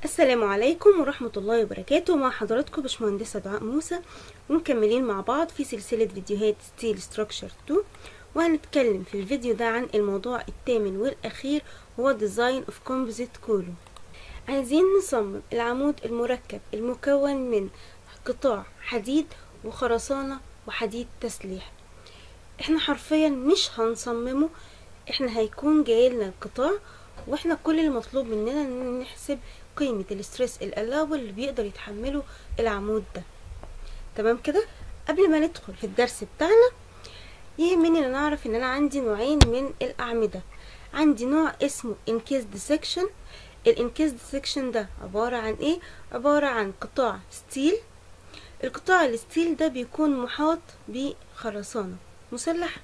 السلام عليكم ورحمة الله وبركاته مع حضراتكم باشمهندسة دعاء موسى ومكملين مع بعض في سلسلة فيديوهات ستيل ستراكشر 2 وهنتكلم في الفيديو ده عن الموضوع الثامن والأخير هو ديزاين اوف كومبوزيت كولوم عايزين نصمم العمود المركب المكون من قطاع حديد وخرسانة وحديد تسليح احنا حرفيا مش هنصممه احنا هيكون جايلنا القطاع واحنا كل المطلوب مننا ان نحسب قيمة الاسترس الألاول اللي بيقدر يتحمله العمود ده تمام كده قبل ما ندخل في الدرس بتاعنا يهمني ان نعرف ان انا عندي نوعين من الاعمدة عندي نوع اسمه انكيزد section الانكيزد section ده عبارة عن ايه عبارة عن قطاع ستيل القطاع الستيل ده بيكون محاط بخرسانة مسلحة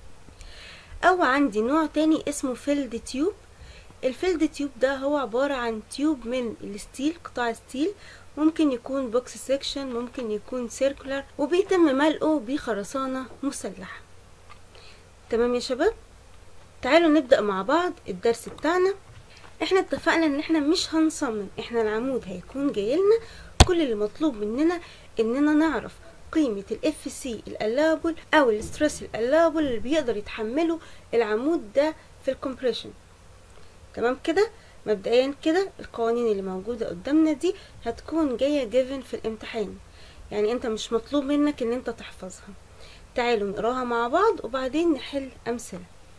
او عندي نوع تاني اسمه فيلد تيوب الفيلد تيوب ده هو عبارة عن تيوب من الستيل قطاع ستيل ممكن يكون بوكس سيكشن ممكن يكون سيركولار وبيتم ملئه بخرسانة مسلحة تمام يا شباب تعالوا نبدأ مع بعض الدرس بتاعنا احنا اتفقنا ان احنا مش هنصمم احنا العمود هيكون جايلنا كل اللي مطلوب مننا اننا نعرف قيمة الاف سي الالابل او الستريس الالابل اللي بيقدر يتحمله العمود ده في الكمبريشن تمام كده مبدئيا كده القوانين اللي موجودة قدامنا دي هتكون جاية جيفن في الامتحان يعني انت مش مطلوب منك ان انت تحفظها تعالوا نقراها مع بعض وبعدين نحل امثلة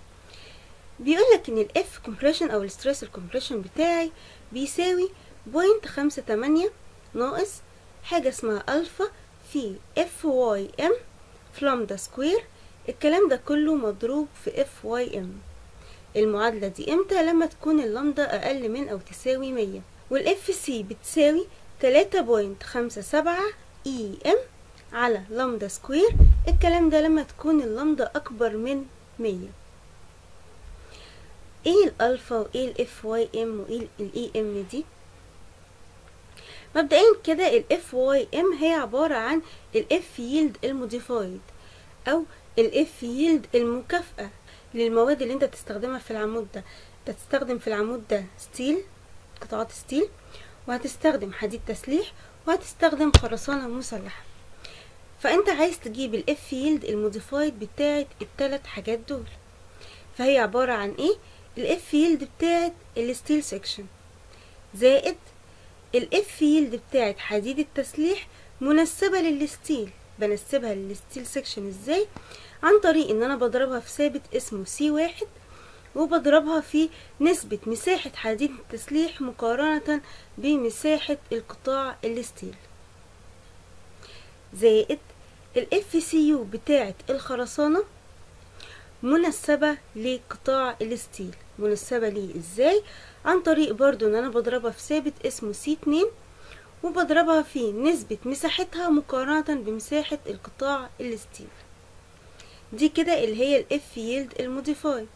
بيقولك ان الاف كومبريشن او الستريس الكومبريشن بتاعي بيساوي بوينت خمسة تمانية ناقص حاجة اسمها الفا في اف واي ام في لامدا سكوير الكلام ده كله مضروب في اف واي ام المعادلة دي امتى لما تكون اللامدا اقل من او تساوي مية والاف سي بتساوي تلاتة بوينت خمسة سبعة اي ام على لامدا سكوير الكلام ده لما تكون اللامدا اكبر من مية ايه الالفا وايه الاف واي ام وايه الاي ام دي مبدئيا كده الاف واي ام هي عبارة عن الاف ييلد الموديفايد او الاف ييلد المكافأة للمواد اللي انت تستخدمها في العمود ده انت تستخدم في العمود ده ستيل قطعات ستيل وهتستخدم حديد تسليح وهتستخدم خرسانة مسلحة فانت عايز تجيب الاف ييلد الموديفايد بتاعت التلات حاجات دول فهي عبارة عن ايه الاف ييلد بتاعت الستيل سيكشن زائد الاف ييلد بتاعت حديد التسليح منسبة للستيل بنسبها للستيل سيكشن ازاي عن طريق ان انا بضربها في ثابت اسمه سي واحد وبضربها في نسبة مساحة حديد التسليح مقارنة بمساحة القطاع الستيل زائد الاف سي يو بتاعة الخرسانة منسبة لقطاع الستيل منسبة ليه ازاي عن طريق برضو ان انا بضربها في ثابت اسمه سي اتنين وبضربها في نسبة مساحتها مقارنة بمساحة القطاع الستيل دي كده اللي هي الاف ييلد الموديفايد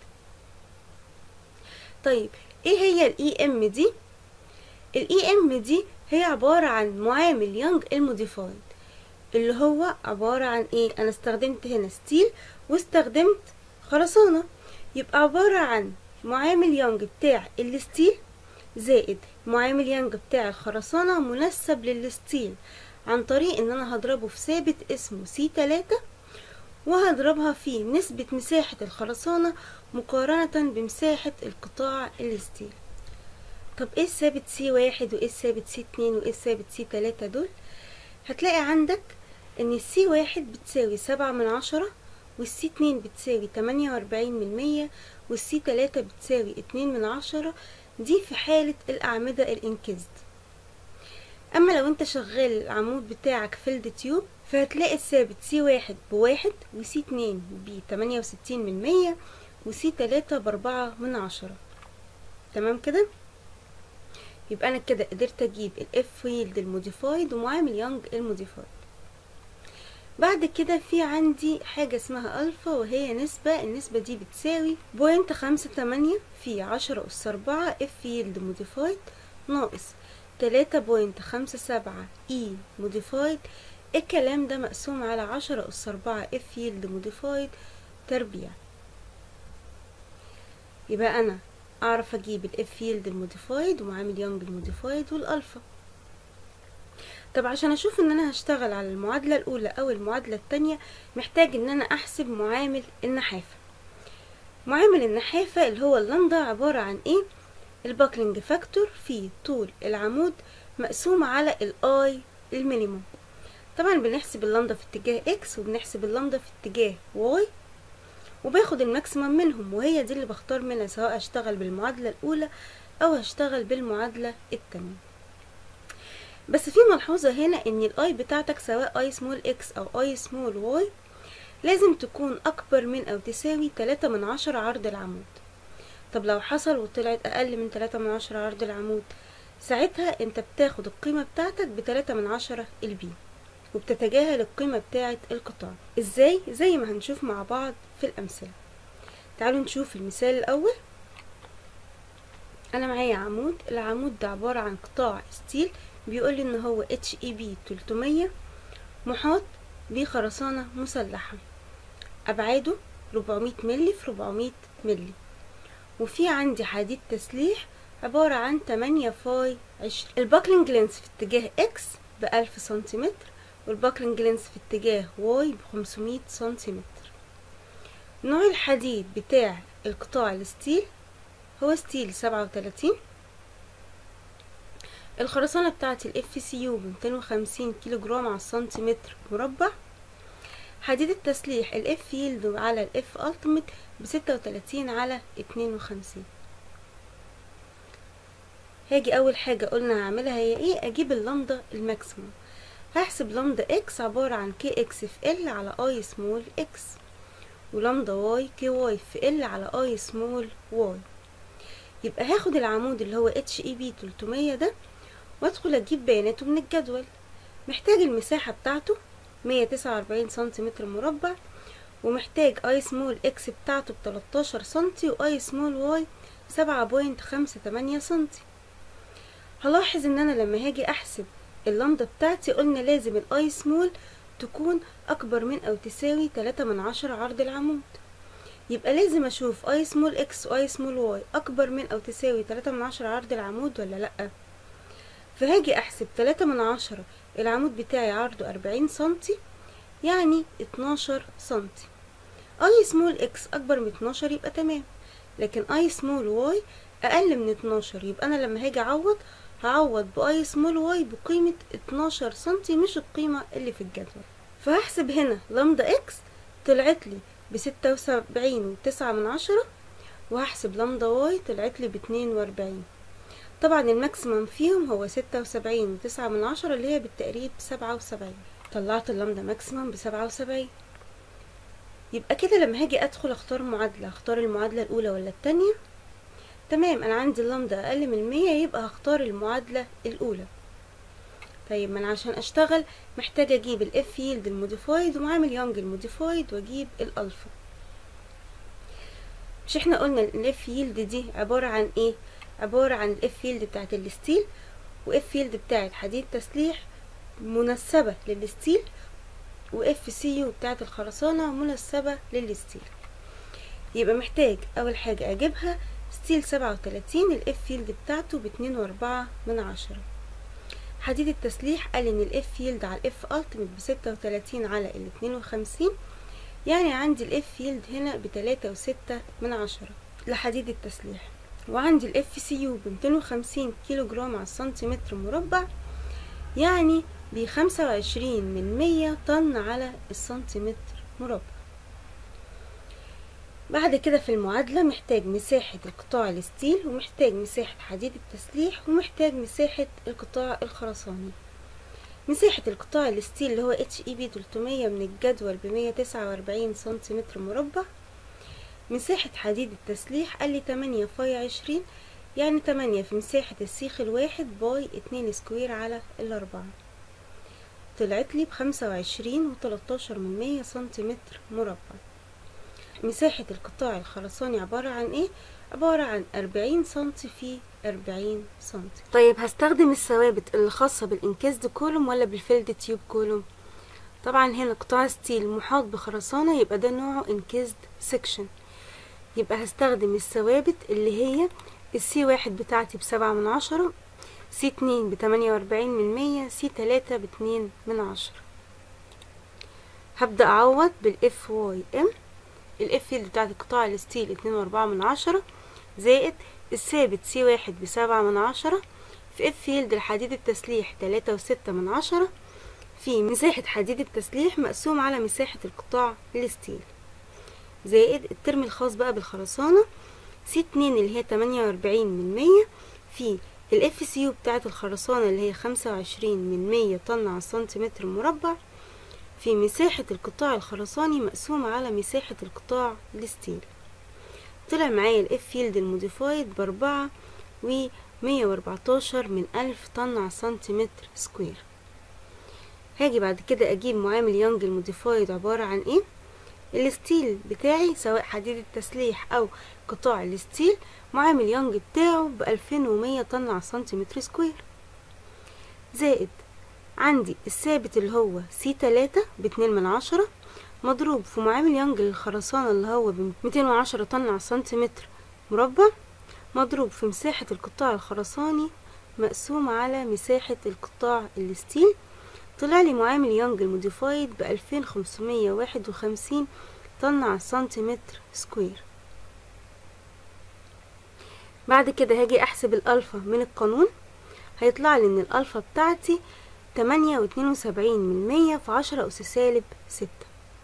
طيب ايه هي الاي ام دي الاي ام دي هي عبارة عن معامل يانج الموديفايد اللي هو عبارة عن ايه انا استخدمت هنا ستيل واستخدمت خرسانة يبقى عبارة عن معامل يانج بتاع الستيل زائد معامل يانج بتاع الخرسانة منسب للستيل عن طريق ان انا هضربه في ثابت اسمه سي تلاتة وهضربها في نسبة مساحة الخرسانة مقارنة بمساحة القطاع الستيل طب ايه الثابت سي واحد وايه الثابت سي اتنين وايه الثابت سي تلاتة دول هتلاقي عندك ان السي واحد بتساوي سبعة من عشرة والسي اتنين بتساوي تمانية واربعين من مية والسي تلاتة بتساوي اتنين من عشرة دي في حالة الأعمدة الانكزد أما لو انت شغال العمود بتاعك فيلد تيوب فهتلاقي الثابت سي واحد بواحد وسي اتنين بتمانية وستين من مية وسي تلاتة بأربعة من عشرة تمام كده يبقى أنا كده قدرت أجيب الإف ييلد الموديفايد ومعامل يانج الموديفايد بعد كده في عندي حاجة اسمها ألفا وهي نسبة النسبة دي بتساوي بوينت خمسة تمانية في عشرة أس أربعة إف ييلد موديفايد ناقص تلاتة بوينت خمسة سبعة إي موديفايد الكلام ده مقسوم على عشرة أس أربعة اف يلد موديفايد تربيع يبقى أنا اعرف اجيب الاف فيلد الموديفايد ومعامل يونج الموديفايد والالفا طب عشان اشوف ان انا هشتغل على المعادلة الاولى او المعادلة التانية محتاج ان انا احسب معامل النحافة معامل النحافة اللي هو اللمدة عبارة عن ايه الباكلينج فاكتور في طول العمود مقسوم على الاي المينيموم طبعا بنحسب اللمدة في اتجاه اكس وبنحسب اللمدة في اتجاه واي وباخد الماكسيمم منهم وهي دي اللي بختار منها سواء هشتغل بالمعادلة الأولى أو هشتغل بالمعادلة التانية بس في ملحوظة هنا ان الاي بتاعتك سواء اي سمول اكس او اي سمول واي لازم تكون اكبر من او تساوي تلاتة من عشرة عرض العمود طب لو حصل وطلعت اقل من تلاتة من عشرة عرض العمود ساعتها انت بتاخد القيمة بتاعتك بتلاتة من عشرة البي وبتتجاهل القيمة بتاعة القطاع ازاي زي ما هنشوف مع بعض في الامثلة تعالوا نشوف المثال الاول انا معايا عمود العمود ده عبارة عن قطاع ستيل بيقول لي ان هو اتش اي بي 300 محاط بخرسانة مسلحة ابعاده 400 ملي في 400 ملي وفي عندي حديد تسليح عبارة عن 8 فاي 20 الباكلينج لينس في اتجاه اكس بألف سنتيمتر والباكلينج لينس في اتجاه واي بخمسمية سنتيمتر نوع الحديد بتاع القطاع الستيل هو ستيل سبعة وتلاتين الخرسانة بتاعة الاف سي يو بميتين وخمسين كيلو جرام على السنتيمتر مربع حديد التسليح الاف يلد على الاف التيميت بستة وتلاتين على اتنين وخمسين هاجي اول حاجة قلنا هعملها هي ايه اجيب اللمدة الماكسيموم هحسب لمدة اكس عبارة عن كي اكس في ال على اي سمول اكس ولمدة واي كي واي في ال على اي سمول واي يبقى هاخد العمود اللي هو اتش اي بي 300 ده وادخل اجيب بياناته من الجدول محتاج المساحة بتاعته 149 سنتيمتر مربع ومحتاج اي سمول اكس بتاعته بتلاتاشر سنتي واي سمول واي سبعة بوينت خمسة تمانية سنتي هلاحظ ان انا لما هاجي احسب اللمدة بتاعتي قلنا لازم الاي سمول تكون اكبر من او تساوي تلاتة من عشرة عرض العمود يبقى لازم اشوف اي سمول اكس واي سمول واي اكبر من او تساوي تلاتة من عشرة عرض العمود ولا لأ فهاجي احسب تلاتة من عشرة العمود بتاعي عرضه أربعين سنتي يعني اتناشر سنتي اي سمول اكس اكبر من اتناشر يبقى تمام لكن اي سمول واي اقل من اتناشر يبقى انا لما هاجي اعوض هعوض باي سمول واي بقيمة اتناشر سنتي مش القيمة اللي في الجدول فهحسب هنا لمدة اكس طلعت لي بستة وسبعين وتسعة من عشرة وهحسب لمدة واي طلعت لي باتنين واربعين طبعا الماكسيمم فيهم هو ستة وسبعين وتسعة من عشرة اللي هي بالتقريب سبعة وسبعين طلعت اللمدة ماكسيمم بسبعة وسبعين يبقى كده لما هاجي ادخل اختار معادلة اختار المعادلة الاولى ولا التانية تمام انا عندي اللمدة اقل من مية يبقى هختار المعادلة الاولى طيب ما انا عشان اشتغل محتاجة اجيب الاف يلد الموديفايد ومعامل يونج الموديفايد واجيب الالفا مش احنا قلنا الاف يلد دي عبارة عن ايه عبارة عن الاف يلد بتاعت الستيل واف يلد بتاعت حديد تسليح منسبة للستيل واف سي يو بتاعت الخرسانة منسبة للستيل يبقى محتاج اول حاجة اجيبها ستيل سبعة وتلاتين الاف يلد بتاعته باتنين واربعة من عشرة حديد التسليح قال ان الاف يلد على الاف التيميت بستة وتلاتين على الاتنين وخمسين يعني عندي الاف يلد هنا بتلاتة وستة من عشرة لحديد التسليح وعندي الاف سي يو بمتين وخمسين كيلو جرام على السنتيمتر مربع يعني بخمسة وعشرين من مية طن على السنتيمتر مربع بعد كده في المعادلة محتاج مساحة القطاع الستيل ومحتاج مساحة حديد التسليح ومحتاج مساحة القطاع الخرساني مساحة القطاع الستيل اللي هو اتش اي بي 300 من الجدول بمية تسعة واربعين سنتيمتر مربع مساحة حديد التسليح قال لي تمانية فاي عشرين يعني تمانية في مساحة السيخ الواحد باي اتنين سكوير على الأربعة طلعت لي بخمسة وعشرين وتلاتاشر من مية سنتيمتر مربع مساحة القطاع الخرساني عبارة عن ايه؟ عبارة عن أربعين سنتي في أربعين سنتي طيب هستخدم الثوابت اللي خاصة بالإنكاست كولوم ولا بالفيلد تيوب كولوم؟ طبعا هنا قطاع ستيل محاط بخرسانة يبقى ده نوعه انكيزد سيكشن يبقى هستخدم الثوابت اللي هي السي واحد بتاعتي بسبعة من عشرة سي اتنين بتمانية واربعين من مية سي تلاتة باتنين من عشرة هبدأ أعوض بالاف واي ام الاف فيلد بتاعت قطاع الستيل اتنين واربعة من عشرة زائد الثابت سي واحد بسبعة من عشرة في اف فيلد الحديد التسليح تلاتة وستة من عشرة في مساحة حديد التسليح مقسوم على مساحة القطاع الستيل زائد الترم الخاص بقى بالخرسانة سي اتنين اللي هي تمانية واربعين من مية في الاف سي يو بتاعت الخرسانة اللي هي خمسة وعشرين من مية طن على السنتيمتر مربع في مساحة القطاع الخرساني مقسومة على مساحة القطاع الستيل طلع معايا الاف فيلد الموديفايد باربعة و مية واربعتاشر من ألف طن على سنتيمتر سكوير هاجي بعد كده اجيب معامل يانج الموديفايد عبارة عن ايه الستيل بتاعي سواء حديد التسليح او قطاع الستيل معامل يانج بتاعه بألفين ومية طن على سنتيمتر سكوير زائد عندي الثابت اللي هو سي تلاتة باتنين من عشرة مضروب في معامل يانج للخرسانة اللي هو بميتين وعشرة طن على سنتيمتر مربع مضروب في مساحة القطاع الخرساني مقسوم على مساحة القطاع الستيل طلع لي معامل يانج الموديفايد بألفين خمسمية واحد وخمسين طن على سنتيمتر سكوير بعد كده هاجي احسب الالفا من القانون هيطلع لي ان الالفا بتاعتي تمانية واتنين وسبعين من مية في عشرة أس سالب ستة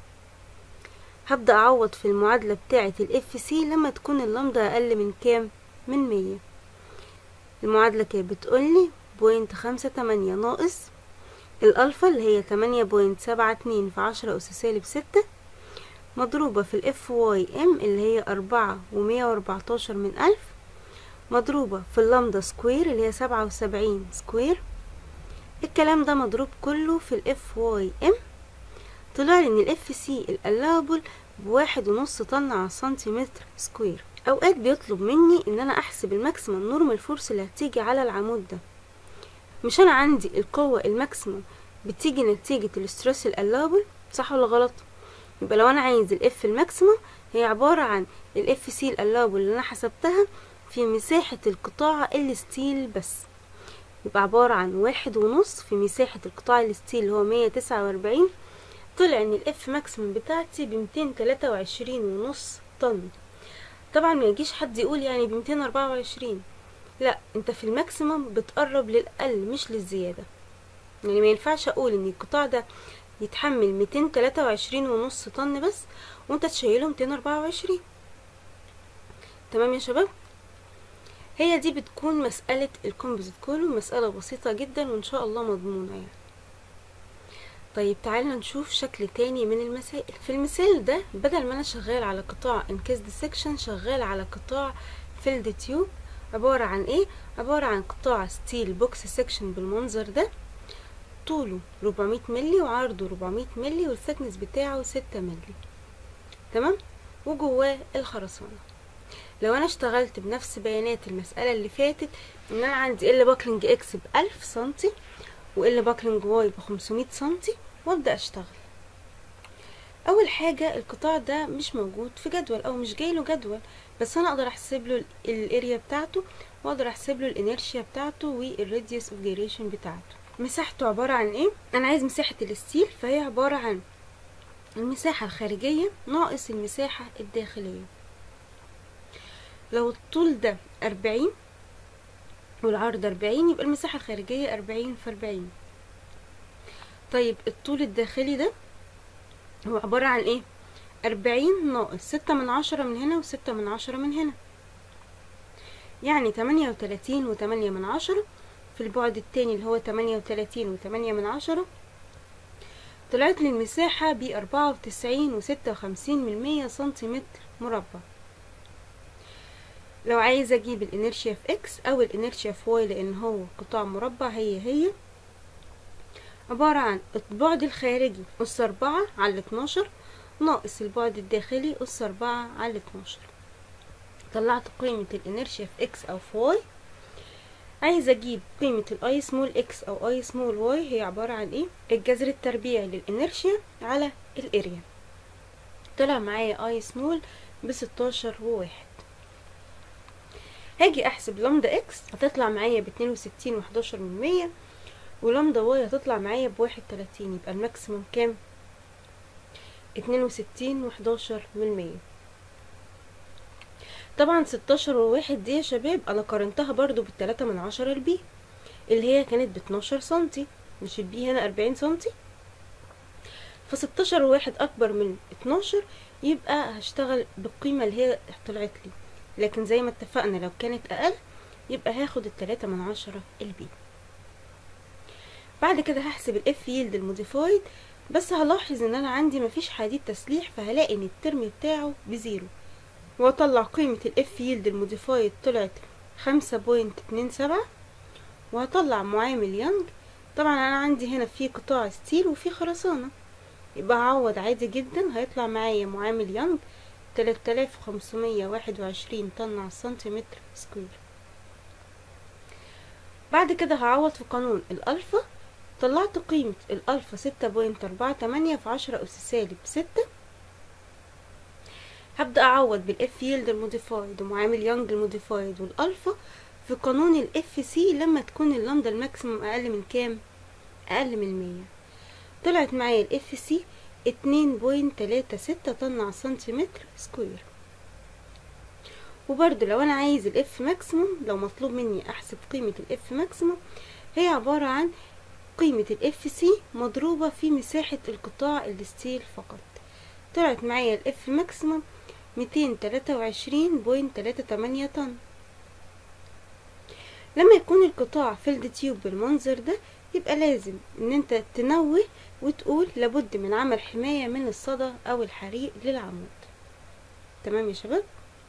هبدأ أعوض في المعادلة بتاعة الاف سي لما تكون اللمدة أقل من كام؟ من مية المعادلة كانت بتقولي بوينت خمسة تمانية ناقص الألفا اللي هي تمانية بوينت سبعة اتنين في عشرة أس سالب ستة مضروبة في الاف واي ام اللي هي أربعة ومية وأربعتاشر من ألف مضروبة في اللامدا سكوير اللي هي سبعة وسبعين سكوير الكلام ده مضروب كله في الاف واي ام طلع لي ان الاف سي الالابل بواحد ونص طن على سنتيمتر سكوير اوقات بيطلب مني ان انا احسب الماكسيمم نورمال فورس اللي هتيجي على العمود ده مش انا عندي القوة الماكسيمم بتيجي نتيجة الاسترس الالابل صح ولا غلط يبقى لو انا عايز الاف الماكسيمم هي عبارة عن الاف سي الالابل اللي انا حسبتها في مساحة القطاع الستيل بس يبقى عبارة عن واحد ونص في مساحة القطاع الستيل اللي هو مية تسعة واربعين طلع ان الاف ماكسيمم بتاعتي بميتين تلاتة وعشرين ونص طن طبعا ما يجيش حد يقول يعني بميتين اربعة وعشرين لا انت في الماكسيمم بتقرب للأقل مش للزيادة يعني ما ينفعش اقول ان القطاع ده يتحمل ميتين تلاتة وعشرين ونص طن بس وانت تشيله ميتين اربعة وعشرين تمام يا شباب هي دي بتكون مسألة الكومبوزيت كولوم مسألة بسيطة جدا وان شاء الله مضمونة يعني طيب تعالى نشوف شكل تاني من المسائل في المثال ده بدل ما انا شغال على قطاع انكيزد سيكشن شغال على قطاع فيلد تيوب عبارة عن ايه عبارة عن قطاع ستيل بوكس سيكشن بالمنظر ده طوله 400 ملي وعرضه 400 ملي والثكنس بتاعه 6 ملي تمام وجواه الخرسانة لو انا اشتغلت بنفس بيانات المسألة اللي فاتت ان انا عندي ال باكلينج اكس بألف سنتي وال باكلينج واي بخمسمية سنتي وابدأ اشتغل اول حاجة القطاع ده مش موجود في جدول او مش جايله جدول بس انا اقدر احسب له الاريا بتاعته واقدر احسب له الانيرشيا بتاعته والراديوس اوف جيريشن بتاعته مساحته عبارة عن ايه انا عايز مساحة الستيل فهي عبارة عن المساحة الخارجية ناقص المساحة الداخلية لو الطول ده أربعين والعرض أربعين يبقى المساحة الخارجية أربعين في أربعين طيب الطول الداخلي ده هو عبارة عن ايه أربعين ناقص ستة من عشرة من هنا وستة من عشرة من هنا يعني تمانية وتلاتين وتمانية من عشرة في البعد التاني اللي هو تمانية وتلاتين وتمانية من عشرة طلعت لي المساحة بأربعة وتسعين وستة وخمسين من مية سنتيمتر مربع لو عايز اجيب الانيرشيا في اكس او الانيرشيا في واي لان هو قطاع مربع هي هي عبارة عن البعد الخارجي أس أربعة على اتناشر ناقص البعد الداخلي أس أربعة على اتناشر طلعت قيمة الانيرشيا في اكس أو في واي عايز اجيب قيمة الاي سمول اكس او اي سمول واي هي عبارة عن ايه الجذر التربيعي للانيرشيا على الاريا طلع معايا اي سمول بستاشر وواحد هاجي احسب لامدا اكس هتطلع معايا باتنين وستين وحداشر من مية ولامدا واي هتطلع معايا بواحد تلاتين يبقى الماكسيموم كام اتنين وستين وحداشر من مية طبعا ستاشر وواحد دي يا شباب انا قارنتها برضو بالتلاتة من عشرة البي اللي هي كانت باتناشر سنتي مش البي هنا اربعين سنتي فستاشر وواحد اكبر من اتناشر يبقى هشتغل بالقيمة اللي هي طلعت لي لكن زي ما اتفقنا لو كانت اقل يبقى هاخد التلاتة من عشرة البي بعد كده هحسب الاف ييلد الموديفايد بس هلاحظ ان انا عندي مفيش حديد تسليح فهلاقي ان الترم بتاعه بزيرو واطلع قيمة الاف ييلد الموديفايد طلعت خمسة بوينت اتنين سبعة وهطلع معامل يانج طبعا انا عندي هنا في قطاع ستيل وفي خرسانة يبقى هعوض عادي جدا هيطلع معايا معامل يانج تلات آلاف خمسمية واحد وعشرين طن على السنتيمتر سكوير بعد كده هعوض في قانون الألفا طلعت قيمة الألفا ستة بوينت أربعة تمانية في عشرة أس سالب ستة هبدأ أعوض بالإف ييلد الموديفايد ومعامل يانج الموديفايد والألفا في قانون الإف سي لما تكون اللامدا الماكسيموم أقل من كام؟ أقل من مية طلعت معايا الإف سي اتنين بوينت تلاتة ستة طن على سنتيمتر سكوير وبرضه لو أنا عايز الإف ماكسيموم لو مطلوب مني أحسب قيمة الإف ماكسيموم هي عبارة عن قيمة الاف سي مضروبة في مساحة القطاع الستيل فقط طلعت معايا الاف ماكسيموم ميتين تلاتة وعشرين بوينت تلاتة تمانية طن لما يكون القطاع فيلد تيوب بالمنظر ده يبقى لازم ان انت تنوه وتقول لابد من عمل حماية من الصدى او الحريق للعمود تمام يا شباب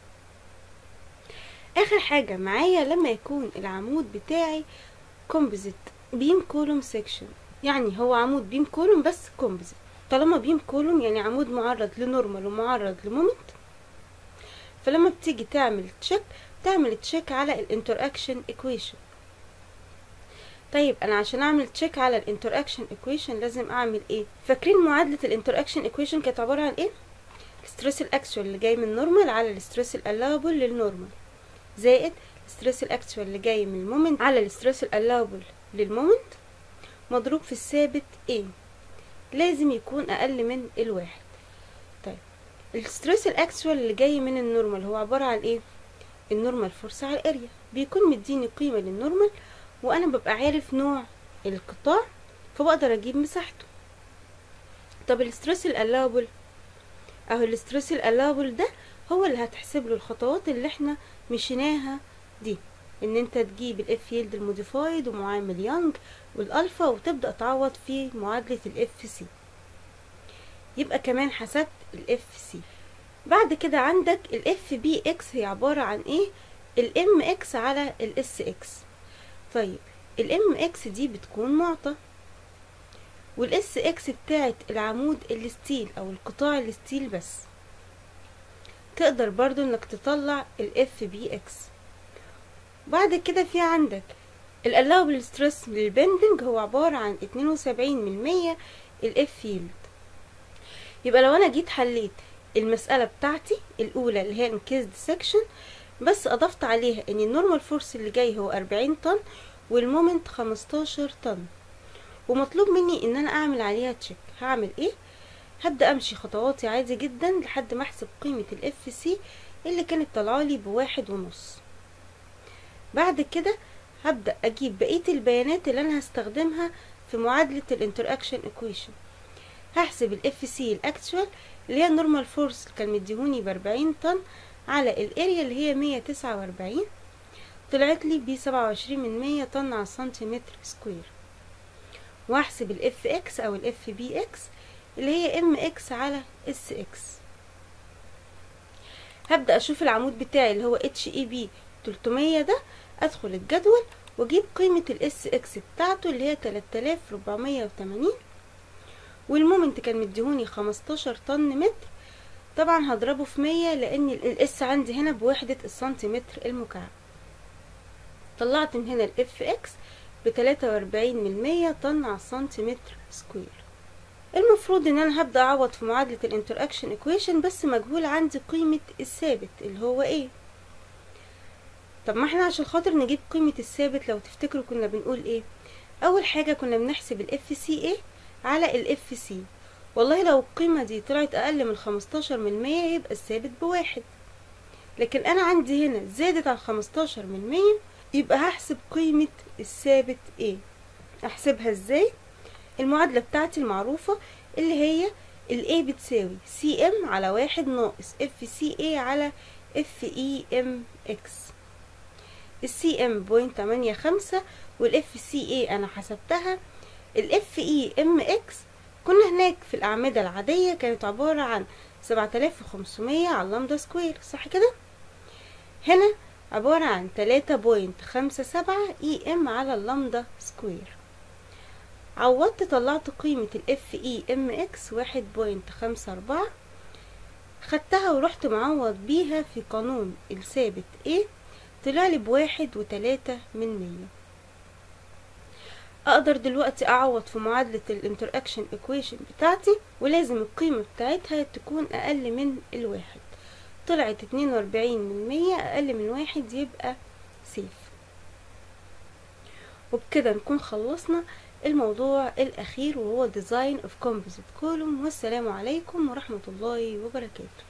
اخر حاجة معايا لما يكون العمود بتاعي كومبوزيت بيم كولوم سيكشن يعني هو عمود بيم كولوم بس كومبوزيت طالما بيم كولوم يعني عمود معرض لنورمال ومعرض لمومنت فلما بتيجي تعمل تشيك تعمل تشيك على الانتر اكشن ايكويشن طيب انا عشان اعمل تشيك على الانتر اكشن ايكويشن لازم اعمل ايه فاكرين معادله الانتر اكشن ايكويشن كانت عباره عن ايه الستريس الاكشوال اللي جاي من نورمال على الستريس الالاوبل للنورمال زائد الستريس الاكشوال اللي جاي من المومنت على الستريس الالاوبل للمومنت مضروب في الثابت A لازم يكون اقل من الواحد طيب الستريس الاكشوال اللي جاي من النورمال هو عبارة عن ايه النورمال فورس على الاريا بيكون مديني قيمة للنورمال وانا ببقى عارف نوع القطاع فبقدر اجيب مساحته طب الستريس الالاوبل اهو الستريس الالاوبل ده هو اللي هتحسب له الخطوات اللي احنا مشيناها دي ان انت تجيب الاف يلد الموديفايد ومعامل يانج والالفا وتبدا تعوض في معادله الاف سي يبقى كمان حسبت الاف سي بعد كده عندك الاف بي اكس هي عباره عن ايه الام اكس على الاس اكس طيب الام اكس دي بتكون معطى والاس اكس بتاعت العمود الستيل او القطاع الستيل بس تقدر برضو انك تطلع الاف بي اكس بعد كده في عندك الالوبل ستريس للبندنج هو عبارة عن اتنين وسبعين من مية الاف فيلد يبقى لو انا جيت حليت المسألة بتاعتي الاولى اللي هي انكيزد سكشن بس اضفت عليها ان النورمال فورس اللي جاي هو اربعين طن والمومنت خمستاشر طن ومطلوب مني ان انا اعمل عليها تشيك هعمل ايه هبدأ امشي خطواتي عادي جدا لحد ما احسب قيمة الاف سي اللي كانت طالعالي بواحد ونص بعد كده هبدأ أجيب بقية البيانات اللي أنا هستخدمها في معادلة الانتراكشن ايكويشن هحسب الاف سي الاكتشوال اللي هي النورمال فورس كان مديهوني بأربعين طن على الاريا اللي هي مية تسعة وأربعين طلعت لي بسبعة وعشرين من مية طن على سنتيمتر سكوير واحسب الاف اكس او الاف بي اكس اللي هي ام اكس على اس اكس هبدأ اشوف العمود بتاعي اللي هو اتش اي بي 300 ده ادخل الجدول واجيب قيمة الاس اكس بتاعته اللي هي 3480 والمومنت كان مديهوني 15 طن متر طبعا هضربه في 100 لان الاس عندي هنا بوحدة السنتيمتر المكعب طلعت من هنا الاف اكس ب 43 من 100 طن على السنتيمتر سكوير المفروض ان انا هبدأ اعوض في معادلة الانتراكشن ايكويشن بس مجهول عندي قيمة الثابت اللي هو ايه طب ما احنا عشان خاطر نجيب قيمة الثابت لو تفتكروا كنا بنقول ايه اول حاجة كنا بنحسب الاف سي ايه على الاف سي والله لو القيمة دي طلعت اقل من خمستاشر من مية يبقى الثابت بواحد لكن انا عندي هنا زادت عن خمستاشر من مية يبقى هحسب قيمة الثابت ايه احسبها ازاي المعادلة بتاعتي المعروفة اللي هي ال A بتساوي سي ام على واحد ناقص اف سي اي على اف اي ام اكس السي ام بوينت تمانية خمسة والاف سي اي انا حسبتها الاف اي ام اكس كنا هناك في الاعمدة العادية كانت عبارة عن سبعة الاف وخمسمية على لامدا سكوير صح كده هنا عبارة عن تلاتة بوينت خمسة سبعة اي ام على اللامدا سكوير عوضت طلعت قيمة ال اف ام اكس واحد بوينت خمسة اربعة خدتها ورحت معوض بيها في قانون الثابت A طلع لي بواحد وتلاتة من مية اقدر دلوقتي اعوض في معادلة الانتراكشن ايكويشن بتاعتي ولازم القيمة بتاعتها تكون اقل من الواحد طلعت اتنين واربعين من مية اقل من واحد يبقى سيف وبكده نكون خلصنا الموضوع الأخير وهو Design of Composite Column والسلام عليكم ورحمة الله وبركاته